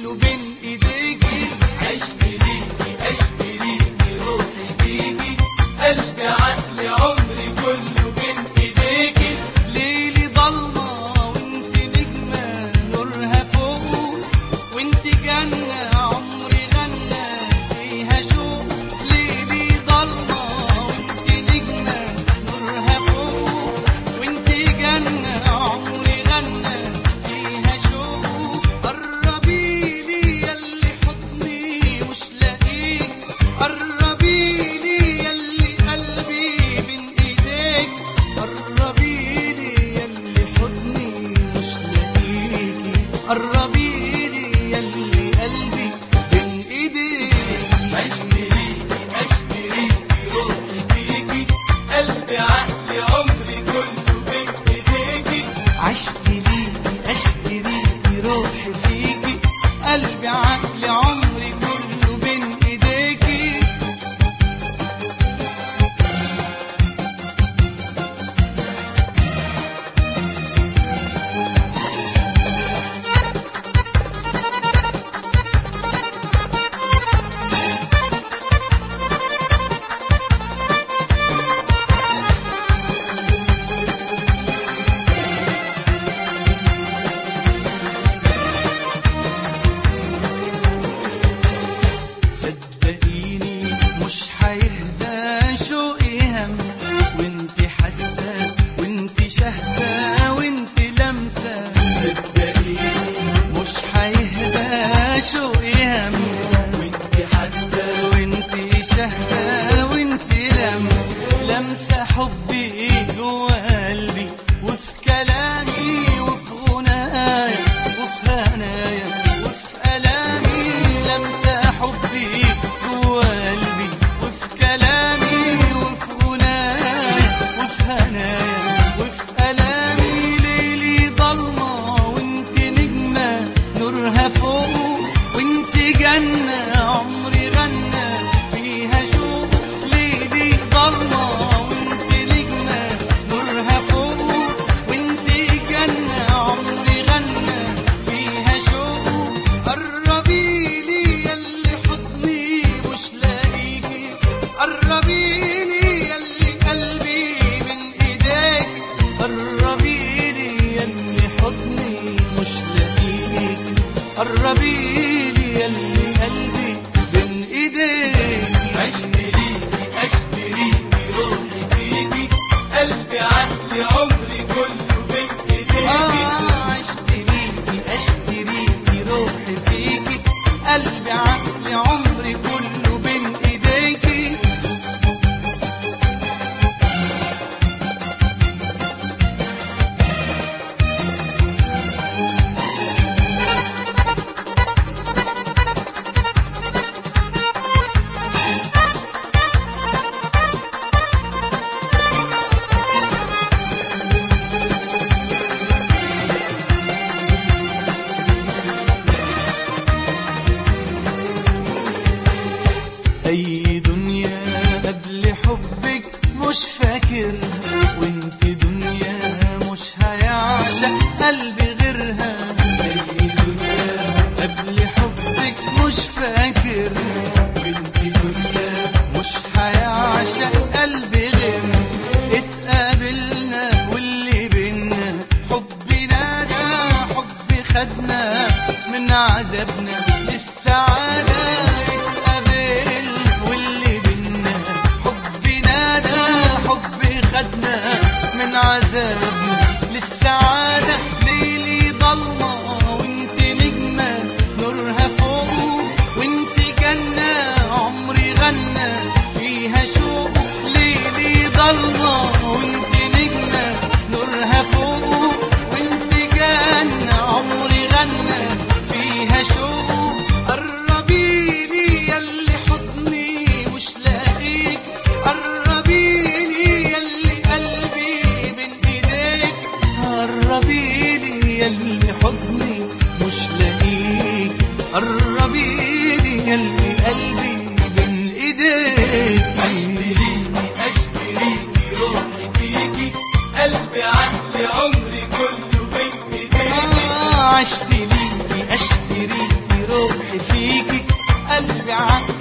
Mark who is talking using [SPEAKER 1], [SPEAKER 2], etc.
[SPEAKER 1] كله بين ايديكي
[SPEAKER 2] عشت ليكي اشتريكي روحي فيكي قلبي عقلي عمري كله بين ايديكي
[SPEAKER 1] ليلي ضلمة وانت نجمة نورها فوق وانت جنة عمري غنى فيها شوق ليلي ضلمة وانت نجمة نورها فوق وانت جنة عمري غنى فيها شوق قربي لي ياللي حضني مش لاقيك قربي لي ياللي قلبي بين ايديك قربي لي ياللي حضني مش لاقيكي قربي لي ياللي قلبي بين ايديك
[SPEAKER 2] عشت ليكي اشتريكي روحي فيكي قلبي عقلي عمري كله بين ايديكي
[SPEAKER 1] عشت ليكي اشتريكي روحي فيكي قلبي عقلي عمري كله بين ايديكي صدقيني مش هيهدى شوقي همس وانت حاسه وانت شاهده وانت لامسه
[SPEAKER 2] صدقيني
[SPEAKER 1] مش هيهدى شوقي همسه
[SPEAKER 2] وانت حاسه
[SPEAKER 1] وانت شاهده وانت لامسه لامسه حبي جوا قلبي وفي كلامي وفي غنايا وفي هنايا وفي الامي لامسه حبي جوا قلبي وفي كلامي وفي غنايا وفي هنايا وفي الامي ليلي ضلمه وانت نجمه نورها فوق وانت جنه عمري غنى فيها شوق ليلي ضلمه وانت نجمه نورها فوق وانت جنه عمري غنى فيها شوق قربي لي ياللي حضني مش لاقيكي قربي لي ياللي قلبي من ايديك قربي لي ياللي حضني مش لاقيك قربي لي ياللي قلبي بين ايديك
[SPEAKER 2] عشت ليكي اشتريكي روحي فيكي قلبي عقلي عمري كله بين ايديكي
[SPEAKER 1] آه عشت ليكي اشتريكي روحي فيكي قلبي عقلي عمري كله بين ايديكي اي دنيا قبل حبك مش فاكرها وانت دنيا مش هيعشق قلبي غيرها
[SPEAKER 2] اي دنيا
[SPEAKER 1] قبل حبك مش فاكرها
[SPEAKER 2] وانت دنيا
[SPEAKER 1] مش هيعشق قلبي غيرها اتقابلنا واللي بينا حبنا ده حب خدنا من عذابنا للسعادة اتقابلنا واللي بينا حبنا ده حب خدنا من عذابنا للسعادة ليلي ضلمة وانت نجمة نورها فوق وانت جنة عمري غنى فيها شوق ليلي ضلمة وانت نجمة نورها فوق وانت جنة عمري غنى فيها شوق قربي عقلي